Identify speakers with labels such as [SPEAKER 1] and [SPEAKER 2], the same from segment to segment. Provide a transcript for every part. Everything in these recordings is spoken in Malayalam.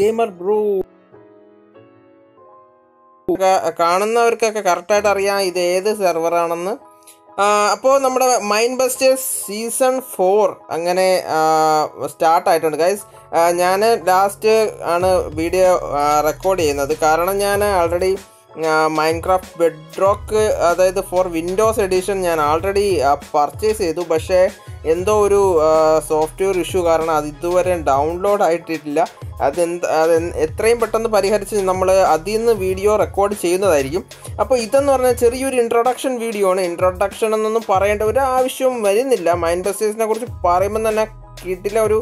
[SPEAKER 1] ഗെയിമർ ബ്രൂ കാണുന്നവർക്കൊക്കെ കറക്റ്റായിട്ട് അറിയാം ഇത് ഏത് സെർവറാണെന്ന് അപ്പോൾ നമ്മുടെ മൈൻഡ് ബസ്റ്റേഴ്സ് സീസൺ ഫോർ അങ്ങനെ സ്റ്റാർട്ട് ആയിട്ടുണ്ട് ഗൈസ് ഞാൻ ലാസ്റ്റ് ആണ് വീഡിയോ റെക്കോർഡ് ചെയ്യുന്നത് കാരണം ഞാൻ ആൾറെഡി മൈൻക്രാഫ്റ്റ് ബെഡ്റോക്ക് അതായത് ഫോർ വിൻഡോസ് എഡിഷൻ ഞാൻ ആൾറെഡി പർച്ചേസ് ചെയ്തു പക്ഷേ എന്തോ ഒരു സോഫ്റ്റ്വെയർ ഇഷ്യൂ കാരണം അത് ഇതുവരെ ഡൗൺലോഡ് ആയിട്ടില്ല അതെന്ത് അത് എത്രയും പെട്ടെന്ന് പരിഹരിച്ച് നമ്മൾ അതിൽ നിന്ന് വീഡിയോ റെക്കോർഡ് ചെയ്യുന്നതായിരിക്കും അപ്പോൾ ഇതെന്ന് പറഞ്ഞാൽ ചെറിയൊരു ഇൻട്രൊഡക്ഷൻ വീഡിയോ ആണ് ഇൻട്രൊഡക്ഷൻ എന്നൊന്നും പറയേണ്ട ഒരു ആവശ്യവും വരുന്നില്ല മൈൻഡ് ബസ്റ്റേഴ്സിനെ കുറിച്ച് പറയുമ്പോൾ തന്നെ കിട്ടില്ല ഒരു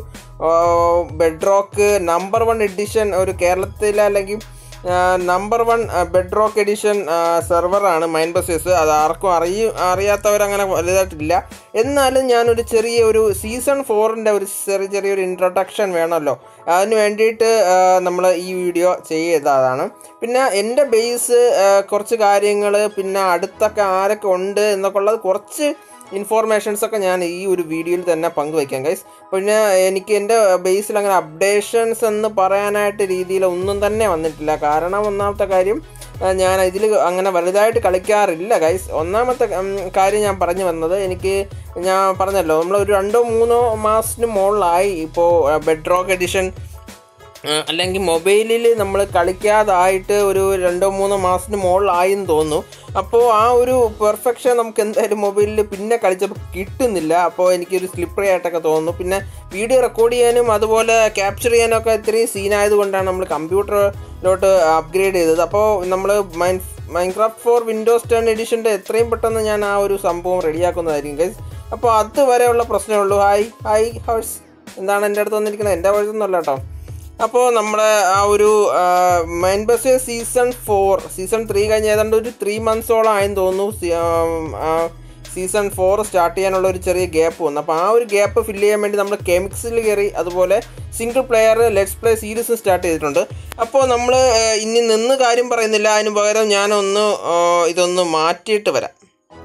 [SPEAKER 1] Bedrock number one edition ഒരു കേരളത്തിലെ അല്ലെങ്കിൽ number one Bedrock edition സെർവറാണ് മൈൻഡ് ബസ്റ്റേഴ്സ് അത് ആർക്കും അറിയ അറിയാത്തവരങ്ങനെ വലുതായിട്ടില്ല എന്നാലും ഞാനൊരു ചെറിയ ഒരു സീസൺ ഫോറിൻ്റെ ഒരു ചെറിയ ചെറിയൊരു ഇൻട്രൊഡക്ഷൻ വേണമല്ലോ അതിന് വേണ്ടിയിട്ട് നമ്മൾ ഈ വീഡിയോ ചെയ്തതാണ് പിന്നെ എൻ്റെ ബേസ് കുറച്ച് കാര്യങ്ങൾ പിന്നെ അടുത്തൊക്കെ ആരൊക്കെ ഉണ്ട് എന്നൊക്കെ ഉള്ളത് കുറച്ച് ഇൻഫോർമേഷൻസ് ഒക്കെ ഞാൻ ഈ ഒരു വീഡിയോയിൽ തന്നെ പങ്കുവയ്ക്കാം ഗൈസ് പിന്നെ എനിക്ക് എൻ്റെ ബേസിൽ അങ്ങനെ അപ്ഡേഷൻസ് എന്ന് പറയാനായിട്ട് രീതിയിൽ ഒന്നും തന്നെ വന്നിട്ടില്ല കാരണം ഒന്നാമത്തെ കാര്യം ഞാൻ ഇതിൽ അങ്ങനെ വലുതായിട്ട് കളിക്കാറില്ല ഗൈസ് ഒന്നാമത്തെ കാര്യം ഞാൻ പറഞ്ഞു വന്നത് എനിക്ക് ഞാൻ പറഞ്ഞല്ലോ നമ്മൾ ഒരു രണ്ടോ മൂന്നോ മാസത്തിന് മുകളിലായി ഇപ്പോൾ ബെഡ് റോക്ക് എഡിഷൻ അല്ലെങ്കിൽ മൊബൈലിൽ നമ്മൾ കളിക്കാതായിട്ട് ഒരു രണ്ടോ മൂന്നോ മാസത്തിന് മുകളിലായെന്ന് തോന്നുന്നു അപ്പോൾ ആ ഒരു പെർഫെക്ഷൻ നമുക്ക് എന്തായാലും മൊബൈലിൽ പിന്നെ കളിച്ചപ്പോൾ കിട്ടുന്നില്ല അപ്പോൾ എനിക്കൊരു സ്ലിപ്പറി ആയിട്ടൊക്കെ തോന്നുന്നു പിന്നെ വീഡിയോ റെക്കോർഡ് ചെയ്യാനും അതുപോലെ ക്യാപ്ചർ ചെയ്യാനൊക്കെ ഇത്രയും സീനായത് കൊണ്ടാണ് നമ്മൾ കമ്പ്യൂട്ടറിലോട്ട് അപ്ഗ്രേഡ് ചെയ്തത് അപ്പോൾ നമ്മൾ mine Minecraft for Windows ten എഡിഷൻ്റെ എത്രയും പെട്ടെന്ന് ഞാൻ ആ ഒരു സംഭവം റെഡിയാക്കുന്നതായിരിക്കും ഗൈസ് അപ്പോൾ അതുവരെയുള്ള പ്രശ്നമേ ഉള്ളൂ ഹായ് ഹായ് ഹൗസ് എന്താണ് എൻ്റെ അടുത്ത് വന്നിരിക്കുന്നത് എൻ്റെ വഴുതൊന്നുമല്ല കേട്ടോ അപ്പോൾ നമ്മുടെ ആ ഒരു Mind bus season four season three കഴിഞ്ഞ് ഏതാണ്ട് ഒരു ത്രീ മന്ത്സോളം ആയെന്ന് തോന്നുന്നു സീസൺ ഫോർ സ്റ്റാർട്ട് ചെയ്യാനുള്ള ഒരു ചെറിയ ഗ്യാപ്പ് വന്നു അപ്പോൾ ആ ഒരു ഗ്യാപ്പ് ഫില്ല് ചെയ്യാൻ വേണ്ടി നമ്മൾ കെമിക്സിൽ കയറി അതുപോലെ സിംഗിൾ പ്ലെയർ ലെറ്റ്സ് പ്ലേ സീരീസും സ്റ്റാർട്ട് ചെയ്തിട്ടുണ്ട് അപ്പോൾ നമ്മൾ ഇനി നിന്ന് കാര്യം പറയുന്നില്ല അതിന് പകരം ഞാനൊന്ന് ഇതൊന്ന് മാറ്റിയിട്ട് വരാം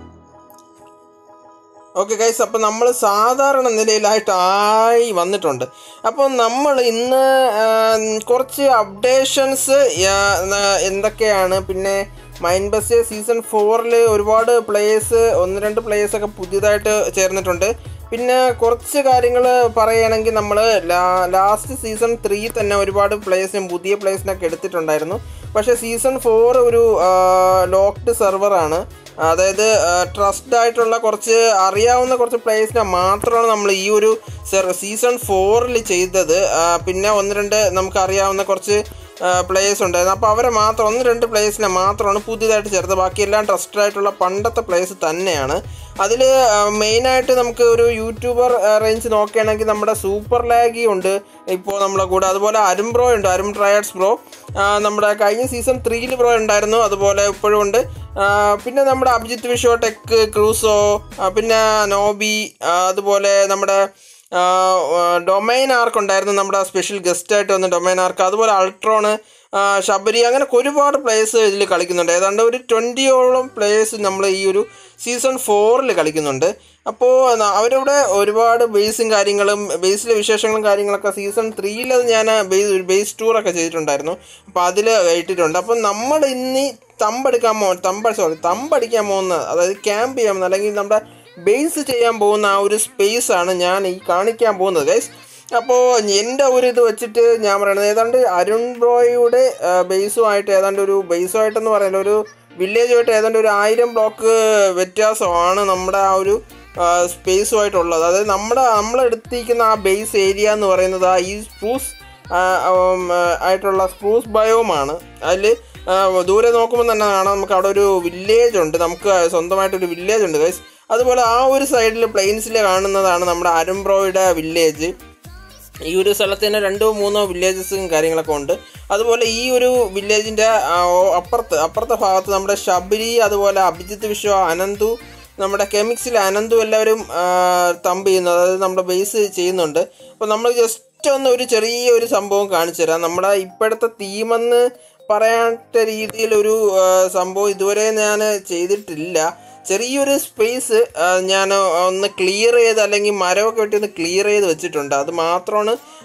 [SPEAKER 1] ഓക്കെ ഗൈസ് അപ്പോൾ നമ്മൾ സാധാരണ നിലയിലായിട്ട് ആയി വന്നിട്ടുണ്ട് അപ്പോൾ നമ്മൾ ഇന്ന് കുറച്ച് അപ്ഡേഷൻസ് എന്തൊക്കെയാണ് പിന്നെ മൈൻഡ് ബസ് സീസൺ ഫോറിൽ ഒരുപാട് പ്ലേയേഴ്സ് ഒന്ന് രണ്ട് പ്ലേയേഴ്സൊക്കെ പുതിയതായിട്ട് ചേർന്നിട്ടുണ്ട് പിന്നെ കുറച്ച് കാര്യങ്ങൾ പറയുകയാണെങ്കിൽ നമ്മൾ ലാസ്റ്റ് സീസൺ ത്രീ തന്നെ ഒരുപാട് പ്ലേയേഴ്സിനും പുതിയ പ്ലേയേഴ്സിനൊക്കെ എടുത്തിട്ടുണ്ടായിരുന്നു പക്ഷേ സീസൺ ഫോർ ഒരു ലോക്ക്ഡ് സെർവറാണ് അതായത് ട്രസ്റ്റ് ആയിട്ടുള്ള കുറച്ച് അറിയാവുന്ന കുറച്ച് പ്ലേയേഴ്സിനെ മാത്രമാണ് നമ്മൾ ഈ ഒരു സീസൺ ഫോറിൽ ചെയ്തത് പിന്നെ ഒന്ന് രണ്ട് നമുക്ക് അറിയാവുന്ന കുറച്ച് പ്ലേയേഴ്സ് ഉണ്ടായിരുന്നു അപ്പോൾ അവരെ മാത്രം ഒന്ന് രണ്ട് പ്ലേയേഴ്സിനെ മാത്രമാണ് പുതിയതായിട്ട് ചേർത്തത് ബാക്കിയെല്ലാം ട്രസ്റ്റഡ് ആയിട്ടുള്ള പണ്ടത്തെ പ്ലേയേഴ്സ് തന്നെയാണ് അതിൽ മെയിനായിട്ട് നമുക്ക് ഒരു യൂട്യൂബർ റേഞ്ച് നോക്കുകയാണെങ്കിൽ നമ്മുടെ സൂപ്പർ ലാഗി ഉണ്ട് ഇപ്പോൾ നമ്മളെ കൂടെ അതുപോലെ അരും ബ്രോ ഉണ്ട് അരും ട്രയഡ്സ് ബ്രോ നമ്മുടെ കഴിഞ്ഞ സീസൺ ത്രീയിൽ ബ്രോ ഉണ്ടായിരുന്നു അതുപോലെ ഇപ്പോഴും ഉണ്ട് പിന്നെ നമ്മുടെ അഭിജിത്ത് വിഷോ ടെക് ക്രൂസോ പിന്നെ നോബി അതുപോലെ നമ്മുടെ ഡൊമൈൻ ആർക്ക് ഉണ്ടായിരുന്നു നമ്മുടെ സ്പെഷ്യൽ ഗസ്റ്റ് ആയിട്ട് വന്ന ഡൊമൈൻ ആർക്ക് അതുപോലെ അൾട്രോണ് ശബരി അങ്ങനെ ഒരുപാട് പ്ലേയേഴ്സ് ഇതിൽ കളിക്കുന്നുണ്ട് ഏതാണ്ട് ഒരു ട്വൻറ്റിയോളം പ്ലേയേഴ്സ് നമ്മൾ ഈ ഒരു സീസൺ ഫോറിൽ കളിക്കുന്നുണ്ട് അപ്പോൾ അവരുടെ ഒരുപാട് ബേസും കാര്യങ്ങളും ബേസിലെ വിശേഷങ്ങളും കാര്യങ്ങളൊക്കെ സീസൺ ത്രീയിൽ ഞാൻ ബേസ് ഒരു ബേസ് ടൂറൊക്കെ ചെയ്തിട്ടുണ്ടായിരുന്നു അപ്പോൾ അതിൽ ഇട്ടിട്ടുണ്ട് അപ്പോൾ നമ്മൾ ഇനി തമ്പെടുക്കാൻ പോ തമ്പ സോറി തമ്പടിക്കാൻ പോകുന്ന അതായത് ക്യാമ്പ് ചെയ്യാൻ പോകുന്ന അല്ലെങ്കിൽ നമ്മുടെ ബേസ് ചെയ്യാൻ പോകുന്ന ആ ഒരു സ്പേസ് ആണ് ഞാൻ ഈ കാണിക്കാൻ പോകുന്നത് ഗൈസ് അപ്പോൾ എൻ്റെ ഒരു ഇത് വെച്ചിട്ട് ഞാൻ പറയുന്നത് ഏതാണ്ട് അരുൺ ബ്രോയുടെ ബേസുമായിട്ട് ഏതാണ്ട് ഒരു ബേസുമായിട്ടെന്ന് പറയുന്നത് ഒരു വില്ലേജുമായിട്ട് ഏതാണ്ട് ഒരു ആയിരം ബ്ലോക്ക് വ്യത്യാസമാണ് നമ്മുടെ ആ ഒരു സ്പേസുമായിട്ടുള്ളത് അതായത് നമ്മുടെ നമ്മളെടുത്തിരിക്കുന്ന ആ ബേസ് ഏരിയ എന്ന് പറയുന്നത് ആ ഈ സ്പ്രൂസ് ആയിട്ടുള്ള സ്പ്രൂസ് ബയോമാണ് അതിൽ ദൂരെ നോക്കുമ്പോൾ തന്നെ കാണാം നമുക്ക് അവിടെ ഒരു വില്ലേജ് ഉണ്ട് നമുക്ക് സ്വന്തമായിട്ടൊരു വില്ലേജ് ഉണ്ട് ഗൈസ് അതുപോലെ ആ ഒരു സൈഡിൽ പ്ലെയിൻസിൽ കാണുന്നതാണ് നമ്മുടെ അരുംബ്രോയുടെ വില്ലേജ് ഈ ഒരു സ്ഥലത്ത് തന്നെ രണ്ടോ മൂന്നോ വില്ലേജസും കാര്യങ്ങളൊക്കെ ഉണ്ട് അതുപോലെ ഈ ഒരു വില്ലേജിൻ്റെ അപ്പുറത്ത് അപ്പുറത്തെ ഭാഗത്ത് നമ്മുടെ ശബരി അതുപോലെ അഭിജിത്ത് വിശ്വ അനന്തു നമ്മുടെ കെമിക്സിൽ അനന്തു എല്ലാവരും തമ്പ് ചെയ്യുന്നു അതായത് നമ്മുടെ ബേസ് ചെയ്യുന്നുണ്ട് അപ്പോൾ നമ്മൾ ജസ്റ്റ് ഒന്ന് ഒരു ചെറിയ ഒരു സംഭവം കാണിച്ചു തരാം നമ്മുടെ ഇപ്പോഴത്തെ തീമെന്ന് പറയാത്ത രീതിയിലൊരു സംഭവം ഇതുവരെ ഞാൻ ചെയ്തിട്ടില്ല ചെറിയൊരു സ്പേസ് ഞാൻ ഒന്ന് ക്ലിയർ ചെയ്ത് അല്ലെങ്കിൽ മരമൊക്കെ വെട്ടി ഒന്ന് ക്ലിയർ ചെയ്ത് വെച്ചിട്ടുണ്ട് അത് മാത്രമാണ്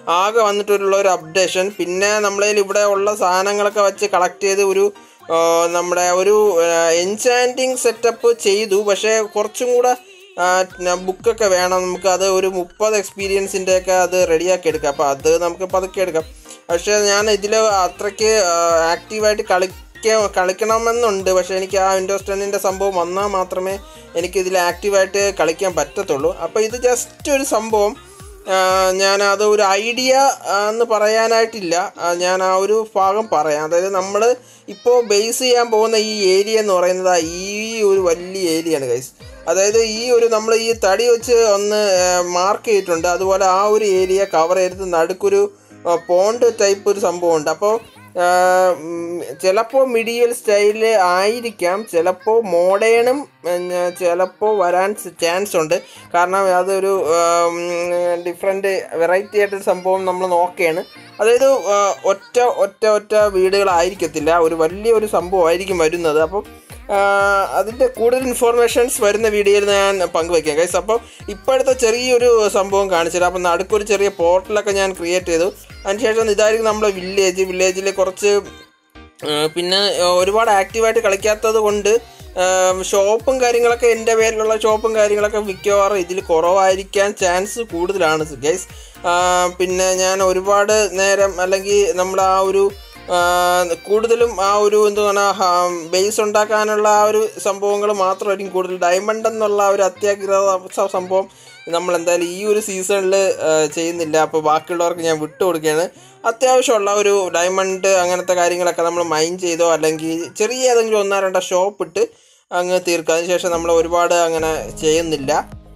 [SPEAKER 1] ആകെ വന്നിട്ടുള്ള ഒരു അപ്ഡേഷൻ പിന്നെ നമ്മളതിൽ ഇവിടെ ഉള്ള സാധനങ്ങളൊക്കെ വെച്ച് കളക്ട് ചെയ്ത് ഒരു ആ, നമ്മുടെ ഒരു എൻചാൻറ്റിങ് സെറ്റപ്പ് ചെയ്തു പക്ഷേ കുറച്ചും കൂടെ ബുക്കൊക്കെ വേണം നമുക്ക് അത് ഒരു മുപ്പത് എക്സ്പീരിയൻസിൻ്റെ ഒക്കെ അത് റെഡിയാക്കി എടുക്കാം അപ്പോൾ അത് നമുക്ക് പതുക്കെ എടുക്കാം പക്ഷേ ഞാൻ ഇതിൽ അത്രയ്ക്ക് ആക്റ്റീവായിട്ട് കളിക്ക കളിക്കണമെന്നുണ്ട് പക്ഷേ എനിക്ക് ആ വിൻഡോസ് ടെന്നിൻ്റെ സംഭവം വന്നാൽ മാത്രമേ എനിക്ക് ഇതിൽ ആക്റ്റീവായിട്ട് കളിക്കാൻ പറ്റത്തുള്ളൂ അപ്പോൾ ഇത് ജസ്റ്റ് ഒരു സംഭവം ആ, ഞാൻ അത് ഒരു ഐഡിയ എന്ന് പറയാനായിട്ടില്ല ആ, ഞാൻ ആ ഒരു ഭാഗം പറയാം അതായത് നമ്മൾ ഇപ്പോൾ ബേസ് ചെയ്യാൻ പോകുന്ന ഈ ഏരിയ എന്ന് പറയുന്നത് ആ ഈ ഒരു വലിയ ഏരിയയാണ് ഗൈസ് അതായത് ഈ ഒരു നമ്മൾ ഈ തടി വെച്ച് ഒന്ന് മാർക്ക് ചെയ്തിട്ടുണ്ട് അതുപോലെ ആ ഒരു ഏരിയ കവർ ചെയ്ത് നടുക്കൊരു പോണ്ട് ടൈപ്പ് ഒരു സംഭവമുണ്ട് അപ്പോൾ ചിലപ്പോൾ മിഡിയൽ സ്റ്റൈലിൽ ആയിരിക്കാം ചിലപ്പോൾ മോഡേണും ചിലപ്പോൾ വരാൻ ചാൻസ് ഉണ്ട് കാരണം അതൊരു ഡിഫറെൻറ്റ് വെറൈറ്റി ആയിട്ടൊരു സംഭവം നമ്മൾ നോക്കുകയാണ് അതായത് ആ, ഒറ്റ ഒറ്റ ഒറ്റ വീടുകളായിരിക്കത്തില്ല ഒരു വലിയൊരു സംഭവമായിരിക്കും വരുന്നത് അപ്പം അതിൻ്റെ കൂടുതൽ ഇൻഫോർമേഷൻസ് വരുന്ന വീഡിയോയിൽ ഞാൻ പങ്കുവയ്ക്കാം ഗൈസ് അപ്പോൾ ഇപ്പോഴത്തെ ചെറിയൊരു സംഭവം കാണിച്ചില്ല അപ്പം നടുക്കൊരു ചെറിയ പോർട്ടലൊക്കെ ഞാൻ ക്രിയേറ്റ് ചെയ്തു അതിനുശേഷം ഇതായിരിക്കും നമ്മുടെ വില്ലേജ് വില്ലേജിൽ കുറച്ച് ആ, പിന്നെ ആ, ഒരുപാട് ആക്റ്റീവായിട്ട് കളിക്കാത്തത് കൊണ്ട് ഷോപ്പും കാര്യങ്ങളൊക്കെ എൻ്റെ പേരിലുള്ള ഷോപ്പും കാര്യങ്ങളൊക്കെ മിക്കവാറും ഇതിൽ കുറവായിരിക്കാൻ ചാൻസ് കൂടുതലാണ് ഗൈസ് പിന്നെ ഞാൻ ഒരുപാട് നേരം അല്ലെങ്കിൽ നമ്മുടെ ആ ഒരു ആ, കൂടുതലും ആ ഒരു എന്താണ് ബേസ് ഉണ്ടാക്കാനുള്ള ആ ഒരു സംഭവങ്ങൾ മാത്രമായിരിക്കും കൂടുതൽ ഡയമണ്ട് എന്നുള്ള ആ ഒരു അത്യാഗ്രഹ സംഭവം നമ്മൾ എന്തായാലും ഈ ഒരു സീസണിൽ ചെയ്യുന്നില്ല അപ്പോൾ ബാക്കിയുള്ളവർക്ക് ഞാൻ വിട്ടു കൊടുക്കുകയാണ് അത്യാവശ്യമുള്ള ഒരു ഡയമണ്ട് അങ്ങനത്തെ കാര്യങ്ങളൊക്കെ നമ്മൾ മൈൻ ചെയ്തോ അല്ലെങ്കിൽ ചെറിയ ഏതെങ്കിലും ഒന്നോ രണ്ടോ ഷോപ്പ് ഇട്ട് അങ്ങ് തീർക്കുക അതിനുശേഷം നമ്മൾ ഒരുപാട് അങ്ങനെ ചെയ്യുന്നില്ല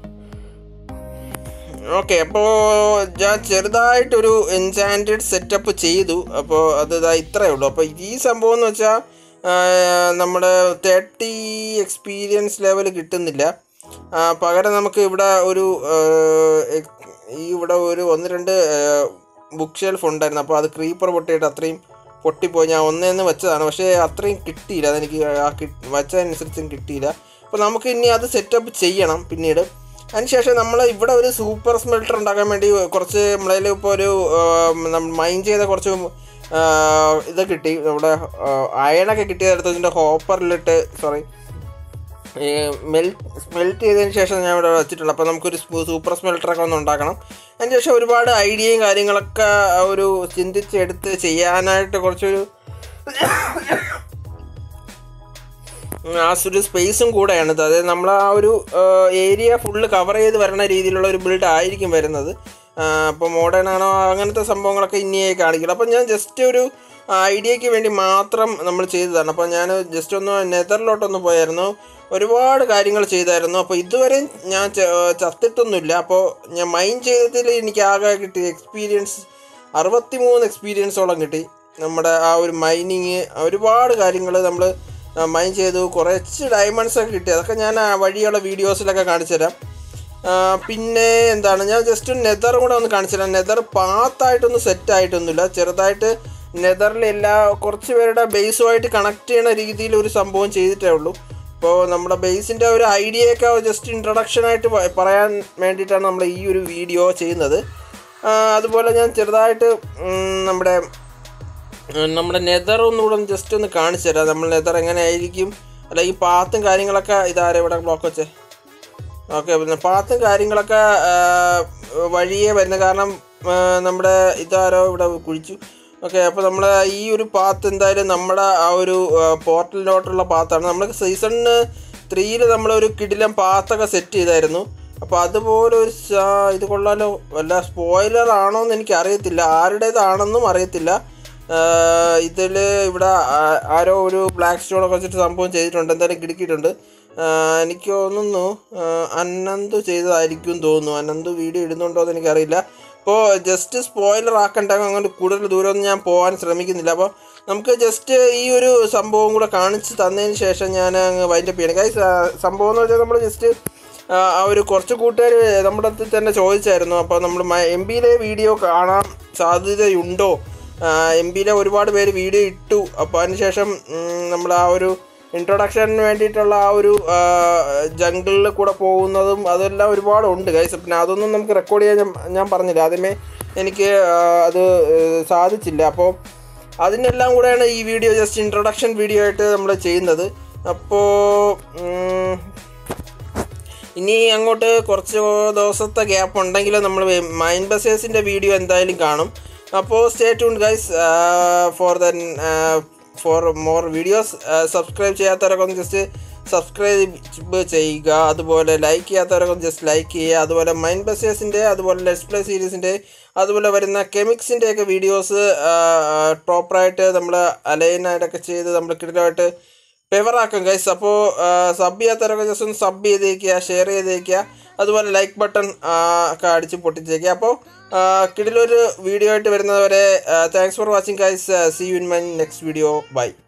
[SPEAKER 1] ഓക്കെ അപ്പോൾ ഞാൻ ചെറുതായിട്ടൊരു എൻചാൻറ്റഡ് സെറ്റപ്പ് ചെയ്തു അപ്പോൾ അത് ഇതാ ഇത്രയേ ഉള്ളൂ അപ്പോൾ ഈ സംഭവം എന്ന് വെച്ചാൽ നമ്മുടെ തേർട്ടി എക്സ്പീരിയൻസ് ലെവൽ കിട്ടുന്നില്ല ആ, പകരം നമുക്ക് ഇവിടെ ഒരു ആ, എക്- ഈ ഇവിടെ ഒരു ഒന്ന് രണ്ട് ബുക്ക് ഷെൽഫ് ഉണ്ടായിരുന്നു അപ്പോൾ അത് ക്രീപ്പർ പൊട്ടിയിട്ട് അത്രയും പൊട്ടിപ്പോയി ഞാൻ ഒന്നേന്ന് വെച്ചതാണ് പക്ഷേ അത്രയും കിട്ടിയില്ല അതെനിക്ക് ആ കി വെച്ചതനുസരിച്ചും കിട്ടിയില്ല അപ്പോൾ നമുക്ക് ഇനി അത് സെറ്റപ്പ് ചെയ്യണം പിന്നീട് അതിനുശേഷം നമ്മൾ ഇവിടെ ഒരു സൂപ്പർ സ്മെൽട്ടർ ഉണ്ടാക്കാൻ വേണ്ടി കുറച്ച് നമ്മളതിൽ ഇപ്പോൾ ഒരു നമ്മൾ മൈൻ ചെയ്ത കുറച്ച് ആ, ഇത് കിട്ടി നമ്മുടെ അയണൊക്കെ കിട്ടിയതെടുത്തതിൻ്റെ ഹോപ്പറിലിട്ട് സോറി മെൽറ്റ് സ്മെൽറ്റ് ചെയ്തതിന് ശേഷം ഞാൻ ഇവിടെ വെച്ചിട്ടുള്ളൂ അപ്പോൾ നമുക്കൊരു സ്പൂ- സൂപ്പർ സ്മെൽറ്ററൊക്കെ ഒന്ന് ഉണ്ടാക്കണം അതിന് ശേഷം ഒരുപാട് ഐഡിയയും കാര്യങ്ങളൊക്കെ ഒരു ചിന്തിച്ചെടുത്ത് ചെയ്യാനായിട്ട് കുറച്ചൊരു ആ ഒരു സ്പേസും കൂടെയാണ് ഇത് അതായത് നമ്മൾ ആ ഒരു ഏരിയ ഫുള്ള് കവർ ചെയ്ത് വരുന്ന രീതിയിലുള്ള ഒരു ബിൽഡ് ആയിരിക്കും വരുന്നത് അപ്പോൾ മോഡേൺ ആണോ അങ്ങനത്തെ സംഭവങ്ങളൊക്കെ ഇനിയേ കാണിക്കണം അപ്പോൾ ഞാൻ ജസ്റ്റ് ഒരു ഐഡിയയ്ക്ക് വേണ്ടി മാത്രം നമ്മൾ ചെയ്തതാണ് അപ്പോൾ ഞാൻ ജസ്റ്റ് ഒന്ന് നെതറിലോട്ടൊന്ന് പോയായിരുന്നു ഒരുപാട് കാര്യങ്ങൾ ചെയ്തായിരുന്നു അപ്പോൾ ഇതുവരെ ഞാൻ ച- ചത്തിട്ടൊന്നുമില്ല അപ്പോൾ ഞാൻ മൈൻഡ് ചെയ്തതിൽ എനിക്ക് ആകെ കിട്ടിയ എക്സ്പീരിയൻസ് അറുപത്തി മൂന്ന് എക്സ്പീരിയൻസോളം കിട്ടി നമ്മുടെ ആ ഒരു മൈനിങ് ഒരുപാട് കാര്യങ്ങൾ നമ്മൾ മൈൻ ചെയ്തു കുറച്ച് ഡയമണ്ട്സ് ഒക്കെ കിട്ടി അതൊക്കെ ഞാൻ ആ വഴിയുള്ള വീഡിയോസിലൊക്കെ കാണിച്ചു തരാം ആ, പിന്നെ എന്താണ് ഞാൻ ജസ്റ്റ് നെതർ കൂടെ ഒന്ന് കാണിച്ചു തരാം നെതർ പാത്തായിട്ടൊന്നും സെറ്റ് ആയിട്ടൊന്നുമില്ല ചെറുതായിട്ട് നെതറിൽ എല്ലാ കുറച്ച് പേരുടെ ബേസുമായിട്ട് കണക്ട് ചെയ്യുന്ന രീതിയിൽ ഒരു സംഭവം ചെയ്തിട്ടേ ഉള്ളൂ ഇപ്പോൾ നമ്മുടെ ബേസിൻ്റെ ഒരു ഐഡിയയൊക്കെ ജസ്റ്റ് ഇൻട്രൊഡക്ഷനായിട്ട് പറയാൻ വേണ്ടിയിട്ടാണ് നമ്മൾ ഈ ഒരു വീഡിയോ ചെയ്യുന്നത് ആ, അതുപോലെ ഞാൻ ചെറുതായിട്ട് ഉം, നമ്മുടെ ഉം, നമ്മുടെ നെതർ ഒന്നുകൂടെ ഒന്ന് ജസ്റ്റ് ഒന്ന് കാണിച്ചു തരാം നമ്മൾ നെതർ എങ്ങനെ ആയിരിക്കും അല്ല ഈ പാത്തും കാര്യങ്ങളൊക്കെ ഇതാരെ ഇവിടെ ബ്ലോക്ക് വെച്ചേ ഓക്കെ പിന്നെ പാത്തും കാര്യങ്ങളൊക്കെ ആ, വഴിയേ വരുന്ന കാരണം ആ, നമ്മുടെ ഇതാരോ ഇവിടെ കുഴിച്ചു ഓക്കെ അപ്പോൾ നമ്മൾ ഈ ഒരു പാത്ത് എന്തായാലും നമ്മുടെ ആ ഒരു പോർട്ടലിലോട്ടുള്ള പാത്താണ് നമ്മൾ സീസണിന് ത്രീയിൽ നമ്മളൊരു കിടിലം പാത്തൊക്കെ സെറ്റ് ചെയ്തായിരുന്നു അപ്പോൾ അതുപോലെ ഒരു ശാ- ഇത് കൊള്ളാലോ വല്ല സ്പോയിലർ ആണോ എന്ന് എനിക്ക് അറിയത്തില്ല ആരുടേതാണെന്നും അറിയത്തില്ല ഇതിൽ ഇവിടെ ആ- ആരോ ഒരു ബ്ലാക്ക് സ്റ്റോണൊക്കെ വെച്ചിട്ട് സംഭവം ചെയ്തിട്ടുണ്ട് എന്തായാലും കിടക്കിയിട്ടുണ്ട് ആഹ് എനിക്ക് തോന്നുന്നു ആഹ് അനന്ത് ചെയ്തതായിരിക്കും തോന്നുന്നു അനന്ത് വീഡിയോ ഇടുന്നുണ്ടോ എന്ന് എനിക്കറിയില്ല അപ്പോൾ ജസ്റ്റ് സ്പോയിലർ ആക്കണ്ട അങ്ങനെ കൂടുതൽ ദൂരമൊന്നും ഞാൻ പോകാൻ ശ്രമിക്കുന്നില്ല അപ്പോൾ നമുക്ക് ജസ്റ്റ് ഈ ഒരു സംഭവം കൂടെ കാണിച്ച് തന്നതിന് ശേഷം ഞാൻ അങ്ങ് വൈൻഡപ്പ് ചെയ്യണം ഗൈസ് സംഭവം എന്ന് വെച്ചാൽ നമ്മൾ ജസ്റ്റ് ആ ഒരു കുറച്ച് കൂട്ടുകാർ നമ്മുടെ അടുത്ത് തന്നെ ചോദിച്ചായിരുന്നു അപ്പോൾ നമ്മൾ എം ബിയിലെ വീഡിയോ കാണാൻ സാധ്യതയുണ്ടോ എം ബിയിലെ ഒരുപാട് പേര് വീഡിയോ ഇട്ടു അപ്പോൾ അതിനുശേഷം നമ്മൾ ആ ഒരു ഇൻട്രൊഡക്ഷന് വേണ്ടിയിട്ടുള്ള ആ ഒരു ജംഗിളിൽ കൂടെ പോകുന്നതും അതെല്ലാം ഒരുപാട് ഉണ്ട് ഗൈസ് പിന്നെ അതൊന്നും നമുക്ക് റെക്കോർഡ് ചെയ്യാൻ ഞാൻ- ഞാൻ പറഞ്ഞില്ല ആദ്യമേ എനിക്ക് ആ, അത് ഏഹ്, സാധിച്ചില്ല അപ്പോൾ അതിനെല്ലാം കൂടെയാണ് ഈ വീഡിയോ ജസ്റ്റ് ഇൻട്രൊഡക്ഷൻ വീഡിയോ ആയിട്ട് നമ്മൾ ചെയ്യുന്നത് അപ്പോൾ ഉം, ഇനി അങ്ങോട്ട് കുറച്ച് ദിവസത്തെ ഗ്യാപ്പ് ഉണ്ടെങ്കിലും നമ്മൾ മൈൻഡ് ബസേഴ്സിൻ്റെ വീഡിയോ എന്തായാലും കാണും അപ്പോൾ stay tune guys for then for more videos subscribe ചെയ്യാത്തവരൊക്കെ ഒന്ന് ജസ്റ്റ് സബ്സ്ക്രൈബ് ചെയ്യുക അതുപോലെ ലൈക്ക് ചെയ്യാത്തവരൊക്കെ ഒന്ന് ജസ്റ്റ് ലൈക്ക് ചെയ്യുക അതുപോലെ മൈൻഡ് ബസേഴ്സിൻ്റെ അതുപോലെ ലെറ്റ്സ് പ്ലേ സീരീസിൻ്റെ അതുപോലെ വരുന്ന കെമിക്സിൻ്റെ ഒക്കെ വീഡിയോസ് പ്രോപ്പറായിട്ട് നമ്മൾ അലൈനായിട്ടൊക്കെ ചെയ്ത് നമ്മൾ കിടലായിട്ട് ഫേവറാക്കും ഗൈസ് അപ്പോൾ സബ് ചെയ്യാത്തവരൊക്കെ ജസ്റ്റ് ഒന്ന് സബ് ചെയ്തേക്കുക ഷെയർ ചെയ്തേക്കുക അതുപോലെ ലൈക്ക് ബട്ടൺ ഒക്കെ അടിച്ച് പൊട്ടിച്ചേക്കുക അപ്പോൾ കിടിലൊരു വീഡിയോ ആയിട്ട് വരുന്നവരെ thanks for watching guys see you in my next video by